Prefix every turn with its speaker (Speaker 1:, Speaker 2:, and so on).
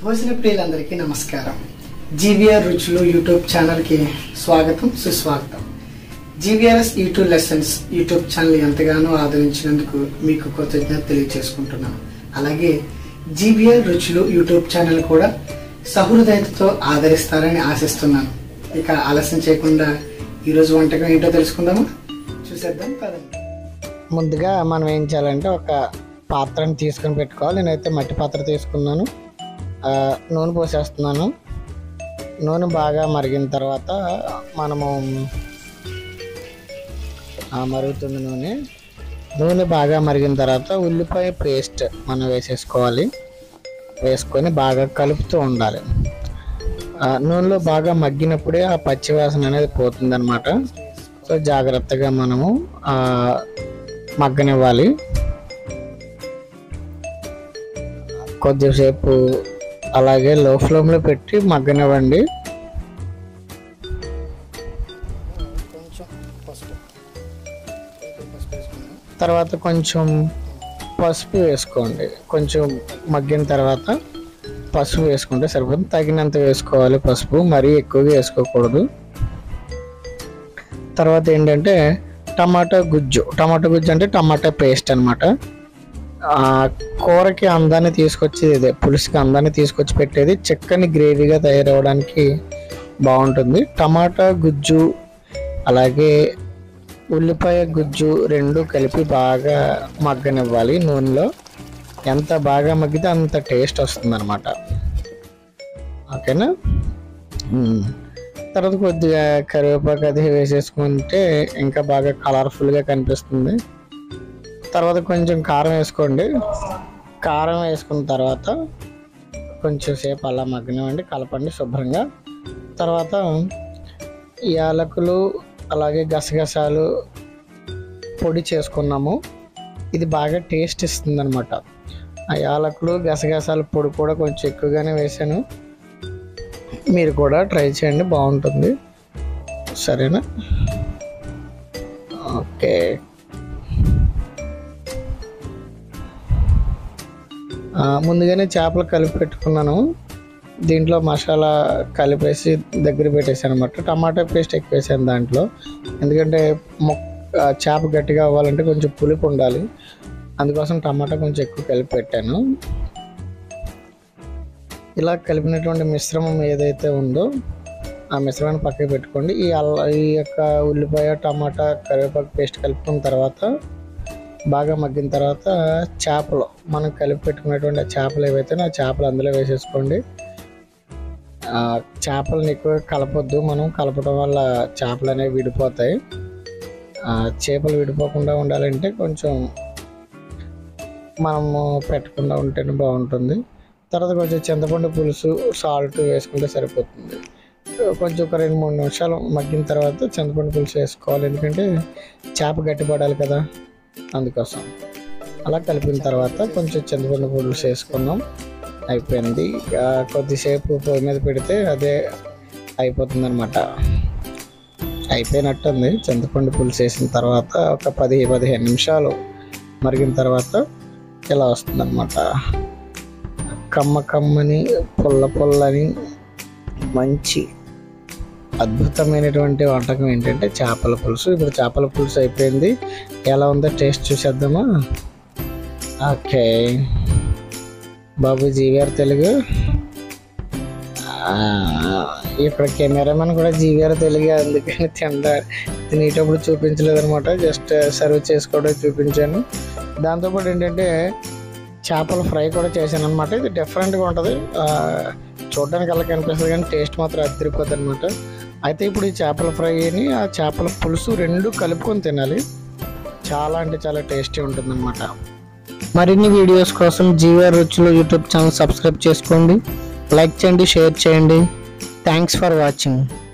Speaker 1: భోజన ప్రియులందరికీ నమస్కారం జీవీఆర్ రుచులు యూట్యూబ్ ఛానల్కి స్వాగతం సుస్వాగతం GVRS YouTube lessons YouTube channel ఎంతగానో ఆదరించినందుకు మీకు కృతజ్ఞత తెలియజేసుకుంటున్నాను అలాగే జీవీఆర్ రుచులు యూట్యూబ్ ఛానల్ కూడా సహృదయతతో ఆదరిస్తారని ఆశిస్తున్నాను ఇక ఆలస్యం చేయకుండా ఈరోజు వంటకం ఏంటో తెలుసుకుందామా చూసేద్దాం పదండి ముందుగా మనం ఏం చేయాలంటే ఒక పాత్రని తీసుకొని పెట్టుకోవాలి నేనైతే మట్టి పాత్ర తీసుకున్నాను ఆ, నూనె పోసేస్తున్నాను నూనె బాగా మరిగిన తర్వాత మనము ఆ, మరుగుతుంది నూనె నూనె బాగా మరిగిన తర్వాత ఉల్లిపాయ పేస్ట్ మనం వేసేసుకోవాలి వేసుకొని బాగా కలుపుతూ ఉండాలి ఆ, నూనెలో బాగా మగ్గినప్పుడే ఆ పచ్చి వాసన అనేది పోతుందన్నమాట సో జాగ్రత్తగా మనము ఆ, మగ్గనివ్వాలి కొద్దిసేపు అలాగే లో ఫ్లేమ్లో పెట్టి మగ్గనివ్వండి తర్వాత కొంచెం పసుపు వేసుకోండి కొంచెం మగ్గిన తర్వాత పసుపు వేసుకుంటే సరిపోతుంది తగినంత వేసుకోవాలి పసుపు మరీ ఎక్కువగా వేసుకోకూడదు తర్వాత ఏంటంటే టమాటా గుజ్జు టమాటా గుజ్జు అంటే టమాటా పేస్ట్ అనమాట కూరకి అందాన్ని తీసుకొచ్చి ఇదే పులుసుకి అందాన్ని తీసుకొచ్చి పెట్టేది చిక్కని గ్రేవీగా తయారవడానికి బాగుంటుంది టమాటా గుజ్జు అలాగే ఉల్లిపాయ గుజ్జు రెండు కలిపి బాగా మగ్గనివ్వాలి నూనెలో ఎంత బాగా మగ్గితే అంత టేస్ట్ వస్తుంది అనమాట ఓకేనా మ్మ్. తర్వాత కొద్దిగా కరివేపాకు అది వేసేసుకుంటే ఇంకా బాగా కలర్ఫుల్గా కనిపిస్తుంది తర్వాత కొంచెం కారం వేసుకోండి కారం వేసుకున్న తర్వాత కొంచెం సేపు అలా మగ్గనివ్వండి కలపండి శుభ్రంగా తర్వాత యాలకులు అలాగే గసగసాలు పొడి చేసుకున్నాము ఇది బాగా టేస్ట్ ఇస్తుంది అనమాట ఆ యాలకులు గసగసాల పొడి కూడా కొంచెం ఎక్కువగానే వేసాను మీరు కూడా ట్రై చేయండి బాగుంటుంది సరేనా ఓకే ఆ, ముందుగానే చేపలు కలిపి పెట్టుకున్నాను దీంట్లో మసాలా కలిపేసి దగ్గర పెట్టేసాను అనమాట టమాటా పేస్ట్ ఎక్కువ వేసాను దాంట్లో ఎందుకంటే మొక్క ఆ, చేప గట్టిగా అవ్వాలంటే కొంచెం పులుపు ఉండాలి అందుకోసం టమాటా కొంచెం ఎక్కువ కలిపి పెట్టాను ఇలా కలిపినటువంటి మిశ్రమం ఏదైతే ఉందో ఆ మిశ్రమాన్ని పక్కకి పెట్టుకోండి ఈ అల్ల ఈ యొక్క ఉల్లిపాయ టమాటా కరివేపాకు పేస్ట్ కలుపుకున్న తర్వాత బాగా మగ్గిన తర్వాత చేపలు మనం కలిపి పెట్టుకున్నటువంటి ఆ చేపలు ఏవైతే ఆ చేపలు అందులో వేసేసుకోండి ఆ చేపలను ఎక్కువ కలపొద్దు మనం కలపడం వల్ల చేపలు అనేవి విడిపోతాయి ఆ చేపలు విడిపోకుండా ఉండాలంటే కొంచెం మనము పెట్టకుండా ఉంటేనే బాగుంటుంది తర్వాత కొంచెం చింతపండు పులుసు సాల్ట్ వేసుకుంటే సరిపోతుంది కొంచెం ఒక రెండు మూడు నిమిషాలు మగ్గిన తర్వాత చింతపండు పులుసు వేసుకోవాలి ఎందుకంటే చేప గట్టిపడాలి కదా అందుకోసం అలా కలిపిన తర్వాత కొంచెం చింతపండు పులుసు వేసుకున్నాం అయిపోయింది ఆ, కొద్దిసేపు పొయ్యి మీద పెడితే అదే అయిపోతుంది అనమాట అయిపోయినట్టుంది చింతపండు పులుసు వేసిన తర్వాత ఒక పది పదిహేను నిమిషాలు మరిగిన తర్వాత ఇలా వస్తుందన్నమాట కమ్మ కమ్మని పుల్ల పుల్లని మంచి అద్భుతమైనటువంటి వంటకం ఏంటంటే చేపల పులుసు ఇప్పుడు చేపల పులుసు అయిపోయింది ఎలా ఉందో టేస్ట్ చూసేద్దామా ఓకే బాబు జీవీఆర్ తెలుగు ఆ, ఇక్కడ కెమెరామెన్ కూడా జీవీఆర్ తెలుగు అందుకని తింటా తినేటప్పుడు చూపించలేదు అనమాట జస్ట్ సర్వ్ చేసుకోవడం చూపించాను దాంతోపాటు ఏంటంటే చేపల ఫ్రై కూడా చేశాను అనమాట ఇది డిఫరెంట్గా ఉంటుంది ఆ, చూడడానికి అలా కనిపిస్తుంది కానీ టేస్ట్ మాత్రం అదిరిపోద్ది అనమాట అయితే ఇప్పుడు ఈ చేపల ఫ్రైని ఆ చేపల పులుసు రెండు కలుపుకొని తినాలి చాలా అంటే చాలా టేస్టీ ఉంటుంది అనమాట మరిన్ని వీడియోస్ కోసం జీవీఆర్ రుచులు యూట్యూబ్ ఛానల్ సబ్స్క్రైబ్ చేసుకోండి లైక్ చేయండి షేర్ చేయండి థ్యాంక్స్ ఫర్ వాచింగ్